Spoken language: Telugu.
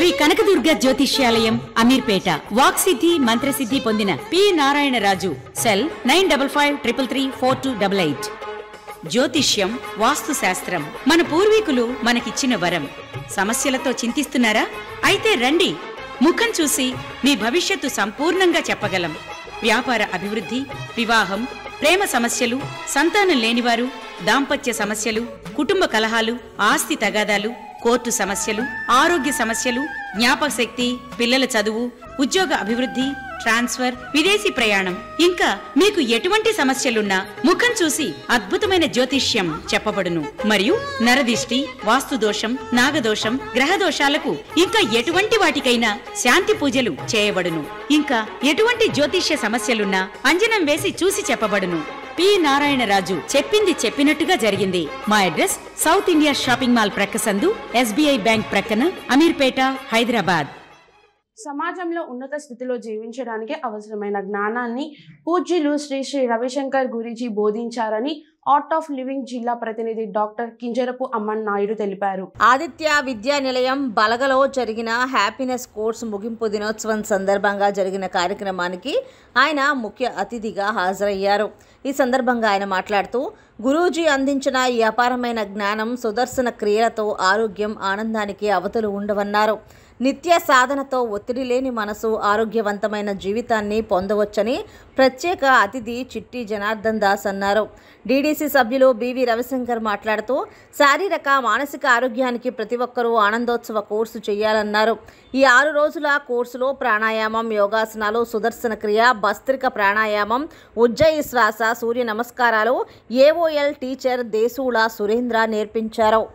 శ్రీ కనకదుర్గ జ్యోతిష్యాలయం అమీర్పేట వాక్సిద్ధి మంత్రసిద్ధి పొందిన P Narayanaraju cell nine double five triple three four two double eight జ్యోతిష్యం వాస్తు శాస్త్రం మన పూర్వీకులు మనకిచ్చిన వరం సమస్యలతో చింతిస్తున్నారా అయితే రండి ముఖం చూసి మీ భవిష్యత్తు సంపూర్ణంగా చెప్పగలం వ్యాపార అభివృద్ధి వివాహం ప్రేమ సమస్యలు సంతానం లేనివారు దాంపత్య సమస్యలు కుటుంబ కలహాలు ఆస్తి తగాదాలు కోర్టు సమస్యలు ఆరోగ్య సమస్యలు జ్ఞాపక శక్తి పిల్లల చదువు ఉద్యోగ అభివృద్ధి ట్రాన్స్ఫర్ విదేశీ ప్రయాణం ఇంకా మీకు ఎటువంటి సమస్యలున్నా ముఖం చూసి అద్భుతమైన జ్యోతిష్యం చెప్పబడును మరియు నరదిష్టి వాస్తు దోషం నాగదోషం గ్రహ దోషాలకు ఇంకా ఎటువంటి వాటికైనా శాంతి పూజలు చేయబడును ఇంకా ఎటువంటి జ్యోతిష్య సమస్యలున్నా అంజనం వేసి చూసి చెప్పబడును పి నారాయణరాజు చెప్పింది చెప్పినట్టుగా జరిగింది మా address south India shopping mall ప్రక్క సందు ఎస్బీఐ బ్యాంక్ ప్రక్కన అమీర్పేట హైదరాబాద్ సమాజంలో ఉన్నత స్థితిలో జీవించడానికి అవసరమైన జ్ఞానాన్ని పూజ్యులు శ్రీ శ్రీ రవిశంకర్ గురించి బోధించారని ఆర్ట్ ఆఫ్ లివింగ్ జిల్లా ప్రతినిధి డాక్టర్ కింజరపు అమ్మన్ నాయుడు తెలిపారు ఆదిత్య విద్యా నిలయం బలగలో జరిగిన హ్యాపీనెస్ కోర్స్ ముగింపు దినోత్సవం సందర్భంగా జరిగిన కార్యక్రమానికి ఆయన ముఖ్య అతిథిగా హాజరయ్యారు ఈ సందర్భంగా ఆయన మాట్లాడుతూ గురూజీ అందించిన ఈ అపారమైన జ్ఞానం సుదర్శన క్రియలతో ఆరోగ్యం ఆనందానికి అవతులు ఉండవన్నారు నిత్య సాధనతో ఒత్తిడి లేని మనసు ఆరోగ్యవంతమైన జీవితాన్ని పొందవచ్చని ప్రత్యేక అతిథి చిట్టి జనార్దన్ దాస్ అన్నారు డీడీసీ సభ్యులు బివి రవిశంకర్ మాట్లాడుతూ శారీరక మానసిక ఆరోగ్యానికి ప్రతి ఒక్కరూ ఆనందోత్సవ కోర్సు చేయాలన్నారు ఈ ఆరు రోజుల కోర్సులో ప్రాణాయామం యోగాసనాలు సుదర్శన క్రియ భస్త్రిక ప్రాణాయామం ఉజ్జయి శ్వాస సూర్య నమస్కారాలు ఏఓఎల్ టీచర్ దేశూళ సురేంద్ర నేర్పించారు